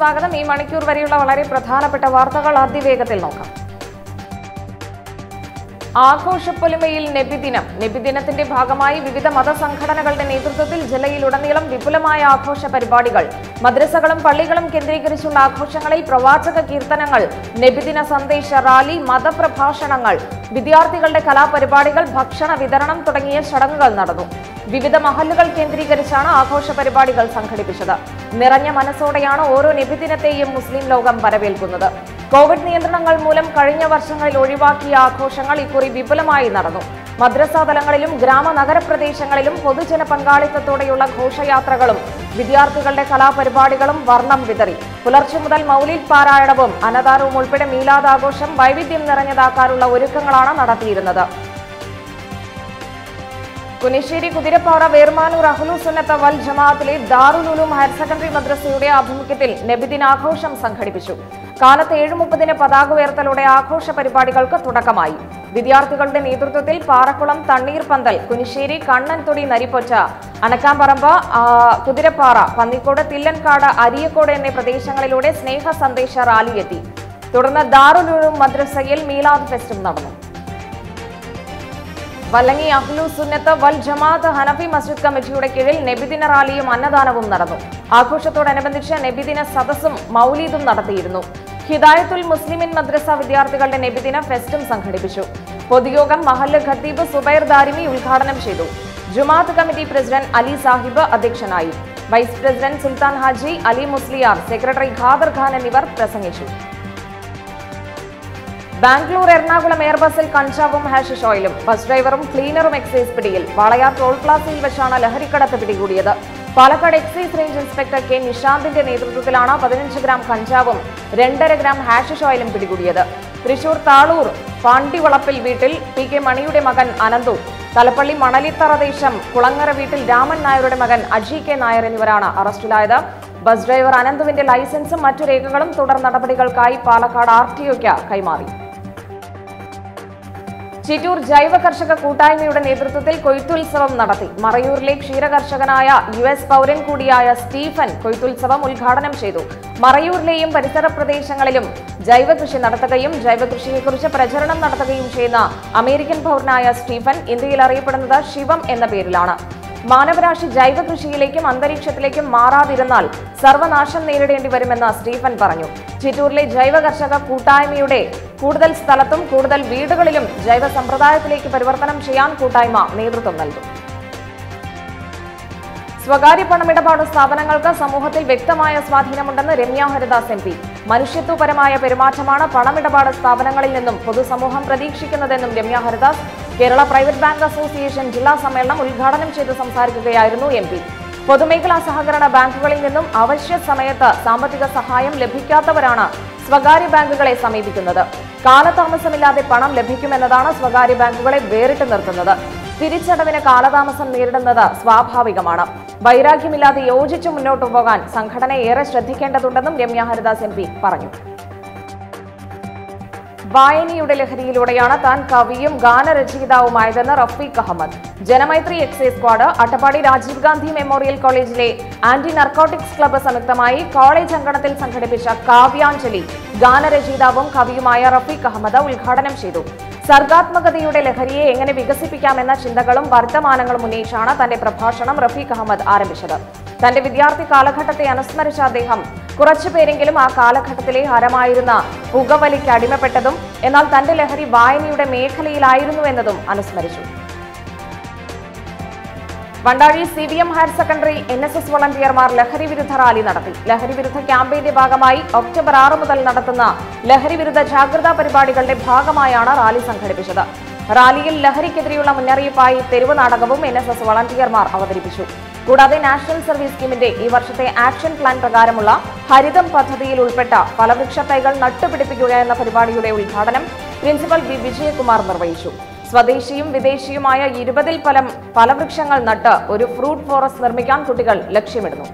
സ്വാഗതം ഈ മണിക്കൂർ വരെയുള്ള വളരെ പ്രധാനപ്പെട്ട വാർത്തകൾ അതിവേഗത്തിൽ നോക്കാം ആഘോഷപ്പൊലിമയിൽ നബിദിനം നബിദിനത്തിന്റെ ഭാഗമായി വിവിധ മതസംഘടനകളുടെ നേതൃത്വത്തിൽ ജില്ലയിലുടനീളം വിപുലമായ ആഘോഷ പരിപാടികൾ മദ്രസകളും പള്ളികളും കേന്ദ്രീകരിച്ചുള്ള ആഘോഷങ്ങളിൽ പ്രവാചക കീർത്തനങ്ങൾ നബിദിന സന്ദേശ റാലി മതപ്രഭാഷണങ്ങൾ വിദ്യാർത്ഥികളുടെ കലാപരിപാടികൾ ഭക്ഷണ വിതരണം തുടങ്ങിയ ചടങ്ങുകൾ നടന്നു വിവിധ മഹല്ലുകൾ കേന്ദ്രീകരിച്ചാണ് ആഘോഷ പരിപാടികൾ സംഘടിപ്പിച്ചത് നിറഞ്ഞ മനസ്സോടെയാണ് ഓരോ നബിദിനത്തെയും മുസ്ലിം ലോകം വരവേൽക്കുന്നത് കോവിഡ് നിയന്ത്രണങ്ങൾ മൂലം കഴിഞ്ഞ വർഷങ്ങളിൽ ഒഴിവാക്കിയ ആഘോഷങ്ങൾ ഇക്കുറി വിപുലമായി നടന്നു മദ്രസാ തലങ്ങളിലും ഗ്രാമ നഗരപ്രദേശങ്ങളിലും പൊതുജന പങ്കാളിത്തത്തോടെയുള്ള ഘോഷയാത്രകളും വിദ്യാർത്ഥികളുടെ കലാപരിപാടികളും വർണ്ണം വിതറി പുലർച്ചെ മുതൽ മൗലിദ് പാരായണവും അന്നദാനവും ഉൾപ്പെടെ മീലാദ് ആഘോഷം വൈവിധ്യം നിറഞ്ഞതാക്കാനുള്ള ഒരുക്കങ്ങളാണ് നടത്തിയിരുന്നത് കുനിശ്ശേരി കുതിരപ്പാറ വേർമാനൂർ അഹ്ലു സുന്നത്ത് വൽ ജമാഅത്തിലെ ദാറുൽ ഉലൂം ഹയർ സെക്കൻഡറി മദ്രസയുടെ ആഭിമുഖ്യത്തിൽ നബിദിനാഘോഷം സംഘടിപ്പിച്ചു കാലത്ത് ഏഴ് മുപ്പതിന് പതാക ഉയർത്തലോടെ ആഘോഷ പരിപാടികൾക്ക് തുടക്കമായി വിദ്യാർത്ഥികളുടെ നേതൃത്വത്തിൽ പാറക്കുളം തണ്ണീർ പന്തൽ കുനിശ്ശേരി കണ്ണൻതൊടി നരിപ്പൊച്ച അനക്കാമ്പറമ്പ് ആ, കുതിരപ്പാറ പന്നിക്കോട് തില്ലൻകാട് അരിയക്കോട് എന്നീ പ്രദേശങ്ങളിലൂടെ സ്നേഹ സന്ദേശ റാലിയെത്തി തുടർന്ന് ദാറുൽ ഉലൂം മദ്രസയിൽ മീലാദ് ഫെസ്റ്റും നടന്നു വല്ലങ്ങി അഹ്ലു സുന്നത്ത് വൽ ജമാഅത്ത് ഹനഫി മസ്ജിദ് കമ്മിറ്റിയുടെ കീഴിൽ നബിദിന റാലിയും അന്നദാനവും നടന്നു ആഘോഷത്തോടനുബന്ധിച്ച് നബിദിന സദസ്സും മൗലീദും നടത്തിയിരുന്നു ഹിദായത്തുൽ മുസ്ലിമിൻ മദ്രസ വിദ്യാർത്ഥികളുടെ നബിദിന ഫെസ്റ്റും സംഘടിപ്പിച്ചു പൊതുയോഗം മഹല്ല് ഖത്തീബ് സുബൈർ ദാരിമി ഉദ്ഘാടനം ചെയ്തു ജുമാഅത്ത് കമ്മിറ്റി പ്രസിഡന്റ് അലി സാഹിബ് അധ്യക്ഷനായി vice president Sultan Haji Ali Musliyar secretary Khader Khan എന്നിവർ പ്രസംഗിച്ചു ബാംഗ്ലൂർ എറണാകുളം എയർബസിൽ കഞ്ചാവും ഹാഷിഷ് ഓയിലും ബസ് ഡ്രൈവറും ക്ലീനറും എക്സൈസ് പിടിയിൽ വാളയാർ ടോൾ പ്ലാസയിൽ വെച്ചാണ് ലഹരിക്കടത്ത് പിടികൂടിയത് Palakkad excise range inspector K നിഷാന്തിന്റെ നേതൃത്വത്തിലാണ് പതിനഞ്ച് ഗ്രാം കഞ്ചാവും രണ്ടര ഗ്രാം ഹാഷിഷ് ഓയിലും പിടികൂടിയത് തൃശൂർ താളൂർ പാണ്ടിവളപ്പിൽ വീട്ടിൽ പി കെ മണിയുടെ മകൻ അനന്തു തലപ്പള്ളി മണലിത്തറ ദേശം കുളങ്ങര വീട്ടിൽ രാമൻ നായരുടെ മകൻ അജി കെ നായർ എന്നിവരാണ് അറസ്റ്റിലായത് ബസ് ഡ്രൈവർ അനന്തുവിന്റെ ലൈസൻസും മറ്റു രേഖകളും തുടർ നടപടികൾക്കായി പാലക്കാട് ആർ ടി ഒക്ക് കൈമാറി ചിറ്റൂർ ജൈവ കർഷക കൂട്ടായ്മയുടെ നേതൃത്വത്തിൽ കൊയ്ത്തുത്സവം നടത്തി മറയൂരിലെ ക്ഷീരകർഷകനായ യു എസ് പൗരൻ കൂടിയായ സ്റ്റീഫൻ കൊയ്ത്തുത്സവം ഉദ്ഘാടനം ചെയ്തു മറയൂരിലെയും പരിസര പ്രദേശങ്ങളിലും ജൈവ കൃഷി നടത്തുകയും ജൈവ കൃഷിയെക്കുറിച്ച് പ്രചരണം നടത്തുകയും ചെയ്യുന്ന അമേരിക്കൻ പൗരനായ സ്റ്റീഫൻ ഇന്ത്യയിൽ അറിയപ്പെടുന്നത് ശിവം എന്ന പേരിലാണ് മാനവരാശി ജൈവ കൃഷിയിലേക്കും അന്തരീക്ഷത്തിലേക്കും മാറാതിരുന്നാൽ സർവനാശം നേരിടേണ്ടി വരുമെന്ന് സ്റ്റീഫൻ പറഞ്ഞു ചിറ്റൂരിലെ ജൈവ കർഷക കൂട്ടായ്മയുടെ കൂടുതൽ സ്ഥലത്തും കൂടുതൽ വീടുകളിലും ജൈവ സമ്പ്രദായത്തിലേക്ക് പരിവർത്തനം ചെയ്യാൻ കൂട്ടായ്മ നേതൃത്വം നൽകും സ്വകാര്യ പണമിടപാട് സ്ഥാപനങ്ങൾക്ക് സമൂഹത്തിൽ വ്യക്തമായ സ്വാധീനമുണ്ടെന്ന് രമ്യ ഹരിദാസ് എം പി മനുഷ്യത്വപരമായ പെരുമാറ്റമാണ് പണമിടപാട് സ്ഥാപനങ്ങളിൽ നിന്നും പൊതുസമൂഹം പ്രതീക്ഷിക്കുന്നതെന്നും Ramya Haridas Kerala private bank association ജില്ലാ സമ്മേളനം ഉദ്ഘാടനം ചെയ്ത് സംസാരിക്കുകയായിരുന്നു എം പി പൊതുമേഖലാ സഹകരണ ബാങ്കുകളിൽ നിന്നും അവശ്യ സമയത്ത് സാമ്പത്തിക സഹായം ലഭിക്കാത്തവരാണ് സ്വകാര്യ ബാങ്കുകളെ സമീപിക്കുന്നത് കാലതാമസമില്ലാതെ പണം ലഭിക്കുമെന്നതാണ് സ്വകാര്യ ബാങ്കുകളെ വേറിട്ട് നിർത്തുന്നത് തിരിച്ചടവിന് കാലതാമസം നേരിടുന്നത് സ്വാഭാവികമാണ് വൈരാഗ്യമില്ലാതെ യോജിച്ചു മുന്നോട്ടു പോകാൻ സംഘടന ഏറെ ശ്രദ്ധിക്കേണ്ടതുണ്ടെന്നും രമ്യ ഹരിദാസ് എം പി പറഞ്ഞു വായനയുടെ ലഹരിയിലൂടെയാണ് താൻ കവിയും ഗാനരചയിതാവുമായതെന്ന് Rafeeq Ahammed Janamaithri excise squad Attappadi Rajiv Gandhi memorial കോളേജിലെ ആന്റി നർക്കോട്ടിക്സ് ക്ലബ്ബ് സംയുക്തമായി കോളേജ് അങ്കണത്തിൽ സംഘടിപ്പിച്ച കാവ്യാഞ്ജലി ഗാനരചയിതാവും കവിയുമായ റഫീഖ് അഹമ്മദ് ഉദ്ഘാടനം ചെയ്തു സർഗാത്മകതയുടെ ലഹരിയെ എങ്ങനെ വികസിപ്പിക്കാമെന്ന ചിന്തകളും വർത്തമാനങ്ങളും ഉന്നയിച്ചാണ് തന്റെ പ്രഭാഷണം റഫീഖ് അഹമ്മദ് ആരംഭിച്ചത് തന്റെ വിദ്യാർത്ഥി കാലഘട്ടത്തെ അനുസ്മരിച്ച അദ്ദേഹം കുറച്ചുപേരെങ്കിലും ആ കാലഘട്ടത്തിലെ ഹരമായിരുന്ന പുകവലിക്ക് അടിമപ്പെട്ടതും എന്നാൽ തന്റെ ലഹരി വായനയുടെ മേഖലയിലായിരുന്നു എന്നതും അനുസ്മരിച്ചു Vandazhi C B M higher secondary N S S വളണ്ടിയർമാർ ലഹരി വിരുദ്ധ റാലി നടത്തി ലഹരി വിരുദ്ധ ക്യാമ്പയിന്റെ ഭാഗമായി ഒക്ടോബർ ആറ് മുതൽ നടത്തുന്ന ലഹരി വിരുദ്ധ ജാഗ്രതാ പരിപാടികളുടെ ഭാഗമായാണ് റാലി സംഘടിപ്പിച്ചത് റാലിയിൽ ലഹരിക്കെതിരെയുള്ള മുന്നറിയിപ്പായി തെരുവ് നാടകവും എൻ എസ് എസ് വളണ്ടിയർമാർ അവതരിപ്പിച്ചു കൂടാതെ നാഷണൽ സർവീസ് സ്കീമിന്റെ ഈ വർഷത്തെ ആക്ഷൻ പ്ലാൻ പ്രകാരമുള്ള ഹരിതം പദ്ധതിയിൽ ഉൾപ്പെട്ട ഫലവൃക്ഷ തൈകൾ നട്ടുപിടിപ്പിക്കുക എന്ന പരിപാടിയുടെ ഉദ്ഘാടനം പ്രിൻസിപ്പൽ വി വിജയകുമാർ നിർവഹിച്ചു സ്വദേശിയും വിദേശിയുമായ ഇരുപതിൽ പലം ഫലവൃക്ഷങ്ങൾ നട്ട് ഒരു ഫ്രൂട്ട് ഫോറസ്റ്റ് നിർമ്മിക്കാൻ കുട്ടികൾ ലക്ഷ്യമിടുന്നു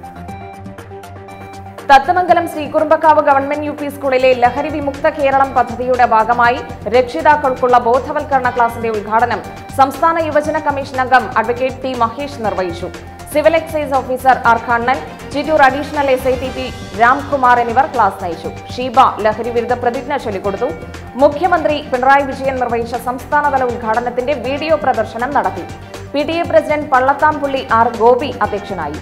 Thathamangalam Sreekurumbakkavu government U P സ്കൂളിലെ ലഹരി വിമുക്ത കേരളം പദ്ധതിയുടെ ഭാഗമായി രക്ഷിതാക്കൾക്കുള്ള ബോധവൽക്കരണ ക്ലാസിന്റെ ഉദ്ഘാടനം സംസ്ഥാന യുവജന കമ്മീഷൻ അംഗം അഡ്വക്കേറ്റ് ടി മഹേഷ് നിർവഹിച്ചു civil excise officer R Kannan Chittur additional S I T P Ramkumar എന്നിവർ ക്ലാസ് നയിച്ചു ഷീബ ലഹരി വിരുദ്ധ പ്രതിജ്ഞ ചൊല്ലിക്കൊടുത്തു മുഖ്യമന്ത്രി പിണറായി വിജയൻ നിർവഹിച്ച സംസ്ഥാനതല ഉദ്ഘാടനത്തിന്റെ വീഡിയോ പ്രദർശനം നടത്തി P T A president Pallathampully R Gopi അധ്യക്ഷനായി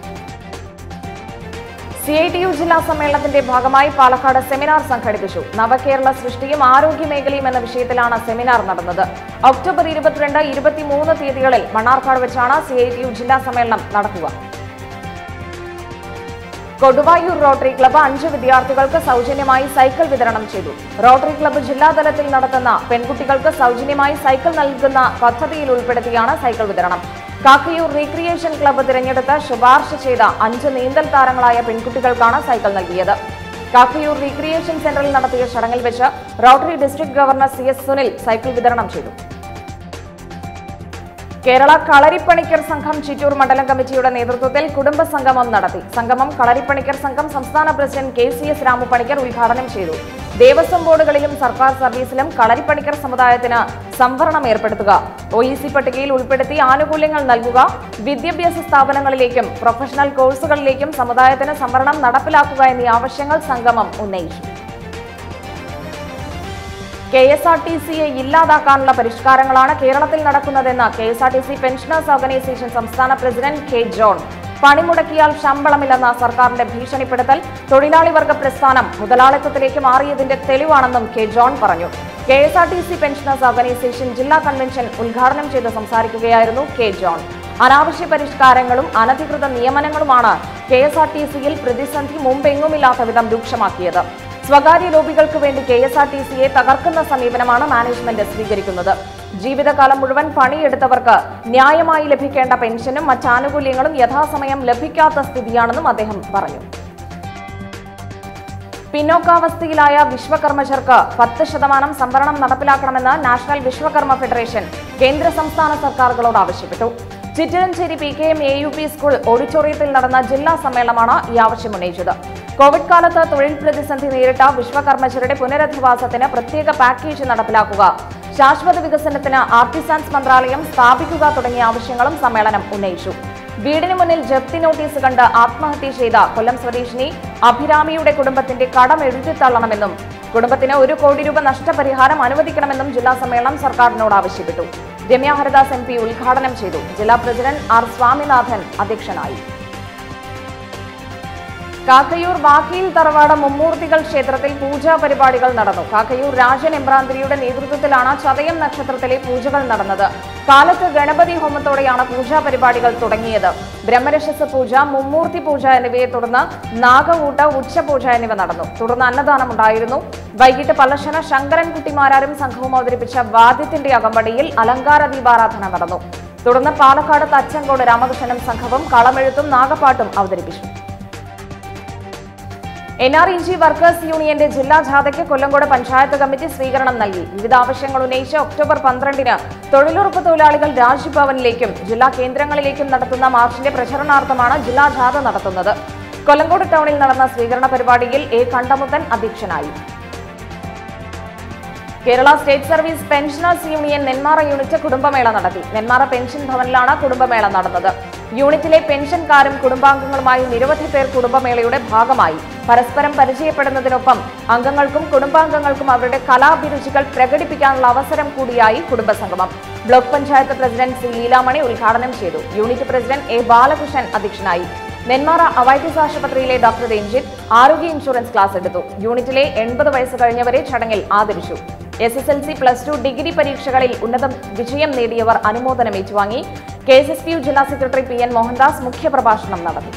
സി ഐ ടി യു ജില്ലാ സമ്മേളനത്തിന്റെ ഭാഗമായി പാലക്കാട് സെമിനാർ സംഘടിപ്പിച്ചു നവകേരള സൃഷ്ടിയും ആരോഗ്യ മേഖലയും എന്ന വിഷയത്തിലാണ് സെമിനാർ നടന്നത് ഒക്ടോബർ ഇരുപത്തിരണ്ട് ഇരുപത്തിമൂന്ന് തീയതികളിൽ മണ്ണാർക്കാട് വെച്ചാണ് സി ഐ ടി യു ജില്ലാ സമ്മേളനം നടക്കുക കൊടുവായൂർ റോട്ടറി ക്ലബ്ബ് അഞ്ച് വിദ്യാർത്ഥികൾക്ക് സൗജന്യമായി സൈക്കിൾ വിതരണം ചെയ്തു റോട്ടറി ക്ലബ്ബ് ജില്ലാതലത്തിൽ നടത്തുന്ന പെൺകുട്ടികൾക്ക് സൗജന്യമായി സൈക്കിൾ നൽകുന്ന പദ്ധതിയിൽ ഉൾപ്പെടുത്തിയാണ് സൈക്കിൾ വിതരണം കാക്കയൂർ റീക്രിയേഷൻ ക്ലബ്ബ് തിരഞ്ഞെടുത്ത് ശുപാർശ ചെയ്ത അഞ്ച് നീന്തൽ താരങ്ങളായ പെൺകുട്ടികൾക്കാണ് സൈക്കിൾ നൽകിയത് കാക്കയൂർ റീക്രിയേഷൻ സെന്ററിൽ നടത്തിയ ചടങ്ങിൽ വെച്ച് rotary district governor C S Sunil cycle വിതരണം ചെയ്തു കേരള കളരിപ്പണിക്കർ സംഘം ചിറ്റൂർ മണ്ഡലം കമ്മിറ്റിയുടെ നേതൃത്വത്തിൽ കുടുംബ സംഗമം നടത്തി സംഗമം കളരിപ്പണിക്കർ സംഘം സംസ്ഥാന president K C S Ramapanicker ഉദ്ഘാടനം ചെയ്തു ദേവസ്വം ബോർഡുകളിലും സർക്കാർ സർവീസിലും കളരിപ്പണിക്കർ സമുദായത്തിന് സംവരണം ഏർപ്പെടുത്തുക ഒ ഇ സി പട്ടികയിൽ ഉൾപ്പെടുത്തി ആനുകൂല്യങ്ങൾ നൽകുക വിദ്യാഭ്യാസ സ്ഥാപനങ്ങളിലേക്കും പ്രൊഫഷണൽ കോഴ്സുകളിലേക്കും സമുദായത്തിന് സംവരണം നടപ്പിലാക്കുക എന്നീ ആവശ്യങ്ങൾ സംഗമം ഉന്നയിച്ചു കെ എസ് ആർ ടി സിയെ ഇല്ലാതാക്കാനുള്ള പരിഷ്കാരങ്ങളാണ് കേരളത്തിൽ നടക്കുന്നതെന്ന് K S R T C pensioners organisation സംസ്ഥാന പ്രസിഡന്റ് കെ ജോൺ പണിമുടക്കിയാൽ ശമ്പളമില്ലെന്ന സർക്കാരിന്റെ ഭീഷണിപ്പെടുത്തൽ തൊഴിലാളി വർഗ പ്രസ്ഥാനം മുതലാളിത്തത്തിലേക്ക് മാറിയതിന്റെ തെളിവാണെന്നും കെ ജോൺ പറഞ്ഞു K S R T C pensioners organisation ജില്ലാ കൺവെൻഷൻ ഉദ്ഘാടനം ചെയ്ത് സംസാരിക്കുകയായിരുന്നു കെ ജോൺ അനാവശ്യ പരിഷ്കാരങ്ങളും അനധികൃത നിയമനങ്ങളുമാണ് കെ എസ് ആർ ടി സിയിൽ പ്രതിസന്ധി മുമ്പെങ്ങുമില്ലാത്ത വിധം രൂക്ഷമാക്കിയത് സ്വകാര്യ ലോബികൾക്ക് വേണ്ടി കെ എസ് ആർ ടി സിയെ തകർക്കുന്ന സമീപനമാണ് മാനേജ്മെന്റ് സ്വീകരിക്കുന്നത് ജീവിതകാലം മുഴുവൻ പണിയെടുത്തവർക്ക് ന്യായമായി ലഭിക്കേണ്ട പെൻഷനും മറ്റാനുകൂല്യങ്ങളും യഥാസമയം ലഭിക്കാത്ത സ്ഥിതിയാണെന്നും അദ്ദേഹം പറഞ്ഞു പിന്നോക്കാവസ്ഥയിലായ വിശ്വകർമ്മചർക്ക് പത്ത് ശതമാനം സംവരണം നടപ്പിലാക്കണമെന്ന് നാഷണൽ വിശ്വകർമ്മ ഫെഡറേഷൻ കേന്ദ്ര സംസ്ഥാന സർക്കാരുകളോട് ആവശ്യപ്പെട്ടു Chittaranjeri P K M A U P school ഓഡിറ്റോറിയത്തിൽ നടന്ന ജില്ലാ സമ്മേളനമാണ് ഈ ആവശ്യം ഉന്നയിച്ചത് കോവിഡ് കാലത്ത് തൊഴിൽ പ്രതിസന്ധി നേരിട്ട വിശ്വകർമ്മചരുടെ പുനരധിവാസത്തിന് പ്രത്യേക പാക്കേജ് നടപ്പിലാക്കുക ശാശ്വത വികസനത്തിന് ആർട്ടിസാൻസ് മന്ത്രാലയം സ്ഥാപിക്കുക തുടങ്ങിയ ആവശ്യങ്ങളും സമ്മേളനം ഉന്നയിച്ചു വീടിന് മുന്നിൽ ജപ്തി നോട്ടീസ് കണ്ട് ആത്മഹത്യ ചെയ്ത കൊല്ലം സ്വദേശിനി അഭിരാമിയുടെ കുടുംബത്തിന്റെ കടം എഴുതിത്തള്ളണമെന്നും കുടുംബത്തിന് ഒരു കോടി രൂപ നഷ്ടപരിഹാരം അനുവദിക്കണമെന്നും ജില്ലാ സമ്മേളനം സർക്കാരിനോട് ആവശ്യപ്പെട്ടു രമ്യ ഹരിദാസ് എം പി ഉദ്ഘാടനം ചെയ്തു ജില്ലാ പ്രസിഡന്റ് ആർ സ്വാമിനാഥൻ അധ്യക്ഷനായി കാക്കയൂർ വാക്കിയിൽ തറവാട് മുമ്മൂർത്തികൾ ക്ഷേത്രത്തിൽ പൂജാ പരിപാടികൾ നടന്നു കാക്കയൂർ രാജൻ എമ്പ്രാന്തിരിയുടെ നേതൃത്വത്തിലാണ് ചതയം നക്ഷത്രത്തിലെ പൂജകൾ നടന്നത് കാലത്ത് ഗണപതി ഹോമത്തോടെയാണ് പൂജാ പരിപാടികൾ തുടങ്ങിയത് ബ്രഹ്മരക്ഷസ പൂജ മുമ്മൂർത്തി പൂജ എന്നിവയെ തുടർന്ന് നാഗകൂട്ട് ഉച്ചപൂജ എന്നിവ നടന്നു തുടർന്ന് അന്നദാനം ഉണ്ടായിരുന്നു വൈകിട്ട് പല്ലശന ശങ്കരൻകുട്ടിമാരാരും സംഘവും അവതരിപ്പിച്ച വാദ്യത്തിന്റെ അകമ്പടിയിൽ അലങ്കാര ദീപാരാധന നടന്നു തുടർന്ന് പാലക്കാട് തച്ചങ്കോട് രാമകൃഷ്ണനും സംഘവും കളമെഴുത്തും നാഗപ്പാട്ടും അവതരിപ്പിച്ചു N R E G workers യൂണിയന്റെ ജില്ലാ ജാഥയ്ക്ക് കൊല്ലങ്കോട് പഞ്ചായത്ത് കമ്മിറ്റി സ്വീകരണം നൽകി വിവിധ ആവശ്യങ്ങൾ ഉന്നയിച്ച് ഒക്ടോബർ പന്ത്രണ്ടിന് തൊഴിലുറപ്പ് തൊഴിലാളികൾ രാജ്ഭവനിലേക്കും ജില്ലാ കേന്ദ്രങ്ങളിലേക്കും നടത്തുന്ന മാർച്ചിന്റെ പ്രചരണാർത്ഥമാണ് ജില്ലാ ജാഥ നടത്തുന്നത് കൊല്ലങ്കോട് ടൗണിൽ നടന്ന സ്വീകരണ പരിപാടിയിൽ എ കണ്ടമുത്തൻ അധ്യക്ഷനായി Kerala state service pensioners union Nenmara unit കുടുംബമേള നടത്തി നെന്മാറ പെൻഷൻ ഭവനിലാണ് കുടുംബമേള നടന്നത് യൂണിറ്റിലെ പെൻഷൻകാരും കുടുംബാംഗങ്ങളുമായി നിരവധി പേർ കുടുംബമേളയുടെ ഭാഗമായി പരസ്പരം പരിചയപ്പെടുന്നതിനൊപ്പം അംഗങ്ങൾക്കും കുടുംബാംഗങ്ങൾക്കും അവരുടെ കലാഭിരുചികൾ പ്രകടിപ്പിക്കാനുള്ള അവസരം കൂടിയായി കുടുംബസംഗമം block panchayat president C Leelamani ഉദ്ഘാടനം ചെയ്തു യൂണിറ്റ് പ്രസിഡന്റ് എ ബാലകൃഷ്ണൻ അധ്യക്ഷനായി നെന്മാറ അവൈറ്റിസ് ആശുപത്രിയിലെ ഡോക്ടർ രഞ്ജിത്ത് ആരോഗ്യ ഇൻഷുറൻസ് ക്ലാസ് എടുത്തു യൂണിറ്റിലെ എൺപത് വയസ്സ് കഴിഞ്ഞവരെ ചടങ്ങിൽ ആദരിച്ചു S S L C plus two degree പരീക്ഷകളിൽ ഉന്നത വിജയം നേടിയവർ അനുമോദനം ഏറ്റുവാങ്ങി K S S P U ജില്ലാ സെക്രട്ടറി പി എൻ മോഹൻദാസ് മുഖ്യപ്രഭാഷണം നടത്തി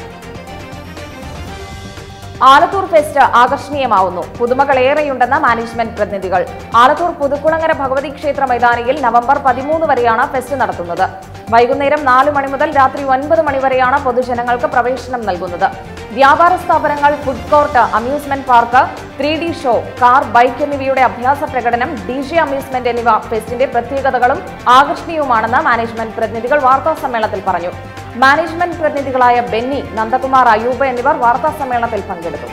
ആലത്തൂർ ഫെസ്റ്റ് ആകർഷണീയമാവുന്നു പുതുമകളേറെയുണ്ടെന്ന് മാനേജ്മെന്റ് പ്രതിനിധികൾ ആലത്തൂർ പുതുക്കുളങ്ങര ഭഗവതി ക്ഷേത്ര മൈതാനിയിൽ നവംബർ പതിമൂന്ന് വരെയാണ് ഫെസ്റ്റ് നടത്തുന്നത് വൈകുന്നേരം നാല് മണി മുതൽ രാത്രി ഒൻപത് മണി വരെയാണ് പൊതുജനങ്ങൾക്ക് പ്രവേശനം നൽകുന്നത് വ്യാപാര സ്ഥാപനങ്ങൾ food court amusement park three D show car bike എന്നിവയുടെ അഭ്യാസ പ്രകടനം ഡി ജെ അമ്യൂസ്മെന്റ് എന്നിവ ഫെസ്റ്റിന്റെ പ്രത്യേകതകളും ആകർഷണീയവുമാണെന്ന് മാനേജ്മെന്റ് പ്രതിനിധികൾ വാർത്താ സമ്മേളനത്തിൽ പറഞ്ഞു മാനേജ്മെന്റ് പ്രതിനിധികളായ ബെന്നി നന്ദകുമാർ അയൂബ് എന്നിവർ വാർത്താ സമ്മേളനത്തിൽ പങ്കെടുത്തു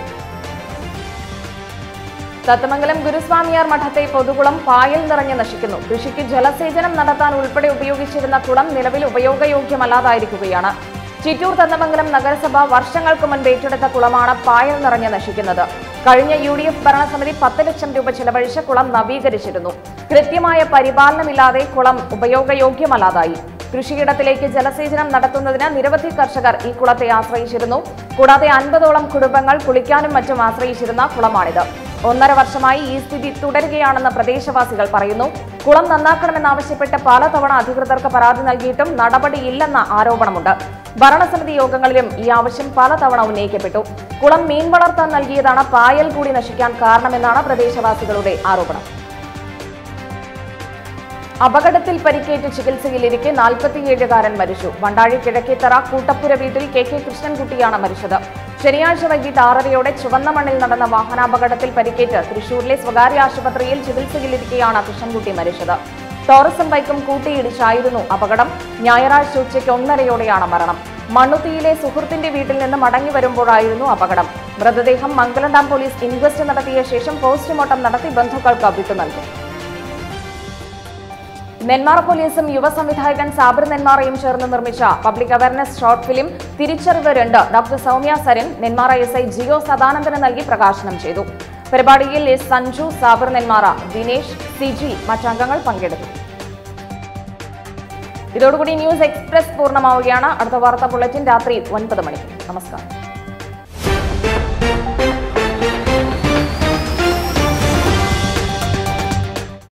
തത്തമംഗലം ഗുരുസ്വാമിയാർ മഠത്തെ പൊതുകുളം പായൽ നിറഞ്ഞ് നശിക്കുന്നു കൃഷിക്ക് ജലസേചനം നടത്താൻ ഉൾപ്പെടെ ഉപയോഗിച്ചിരുന്ന കുളം നിലവിൽ ഉപയോഗയോഗ്യമല്ലാതായിരിക്കുകയാണ് ചിറ്റൂർ തന്നമംഗലം നഗരസഭ വർഷങ്ങൾക്ക് മുൻപ് ഏറ്റെടുത്ത കുളമാണ് പായൽ നിറഞ്ഞ് നശിക്കുന്നത് കഴിഞ്ഞ യു ഡി എഫ് ഭരണസമിതി പത്ത് ലക്ഷം രൂപ ചെലവഴിച്ച് കുളം നവീകരിച്ചിരുന്നു കൃത്യമായ പരിപാലനമില്ലാതെ കുളം ഉപയോഗയോഗ്യമല്ലാതായി കൃഷിയിടത്തിലേക്ക് ജലസേചനം നടത്തുന്നതിന് നിരവധി കർഷകർ ഈ കുളത്തെ ആശ്രയിച്ചിരുന്നു കൂടാതെ അൻപതോളം കുടുംബങ്ങൾ കുളിക്കാനും മറ്റും ആശ്രയിച്ചിരുന്ന കുളമാണിത് ഒന്നര വർഷമായി ഈ സ്ഥിതി തുടരുകയാണെന്ന് പ്രദേശവാസികൾ പറയുന്നു കുളം നന്നാക്കണമെന്നാവശ്യപ്പെട്ട് പലതവണ അധികൃതർക്ക് പരാതി നൽകിയിട്ടും നടപടിയില്ലെന്ന ആരോപണമുണ്ട് ഭരണസമിതി യോഗങ്ങളിലും ഈ ആവശ്യം പലതവണ ഉന്നയിക്കപ്പെട്ടു കുളം മീൻ വളർത്താൻ നൽകിയതാണ് പായൽ കൂടി നശിക്കാൻ കാരണമെന്നാണ് പ്രദേശവാസികളുടെ ആരോപണം അപകടത്തിൽ പരിക്കേറ്റ് ചികിത്സയിലിരിക്കെ നാൽപ്പത്തിയേഴുകാരൻ മരിച്ചു വണ്ടാഴി കിഴക്കേത്തറ കൂട്ടപ്പുര വീട്ടിൽ കെ കെ കൃഷ്ണൻകുട്ടിയാണ് മരിച്ചത് ശനിയാഴ്ച വൈകിട്ട് ആറരയോടെ ചുവന്ന മണ്ണിൽ നടന്ന വാഹനാപകടത്തിൽ പരിക്കേറ്റ് തൃശൂരിലെ സ്വകാര്യ ആശുപത്രിയിൽ ചികിത്സയിലിരിക്കെയാണ് കൃഷ്ണൻകുട്ടി മരിച്ചത് ടോറസും ബൈക്കും കൂട്ടിയിടിച്ചായിരുന്നു അപകടം ഞായറാഴ്ച ഉച്ചയ്ക്ക് ഒന്നരയോടെയാണ് മരണം മണ്ണുത്തിയിലെ സുഹൃത്തിന്റെ വീട്ടിൽ നിന്ന് മടങ്ങി വരുമ്പോഴായിരുന്നു അപകടം മൃതദേഹം മംഗലം ഡാം പോലീസ് ഇൻക്വസ്റ്റ് നടത്തിയ ശേഷം പോസ്റ്റ്മോർട്ടം നടത്തി ബന്ധുക്കൾക്ക് വിട്ടു നൽകും നെന്മാറ പോലീസും യുവ സംവിധായകൻ സാബിർ നെന്മാറയും ചേർന്ന് നിർമ്മിച്ച പബ്ലിക് അവയർനെസ് ഷോർട്ട് ഫിലിം തിരിച്ചറിവ് രണ്ട് doctor Soumya Saran Nenmara S I Jiyo സദാനന്ദന് നൽകി പ്രകാശനം ചെയ്തു പരിപാടിയിൽ എസ് സഞ്ജു സാബിർ നെന്മാറ ദിനേശ് സിജി മറ്റംഗങ്ങൾ പങ്കെടുത്തു ഇതോടുകൂടി ന്യൂസ് എക്സ്പ്രസ് പൂർണ്ണമാവുകയാണ് അടുത്ത വാർത്താ ബുള്ളറ്റിൻ രാത്രി ഒൻപത് മണിക്ക് നമസ്കാരം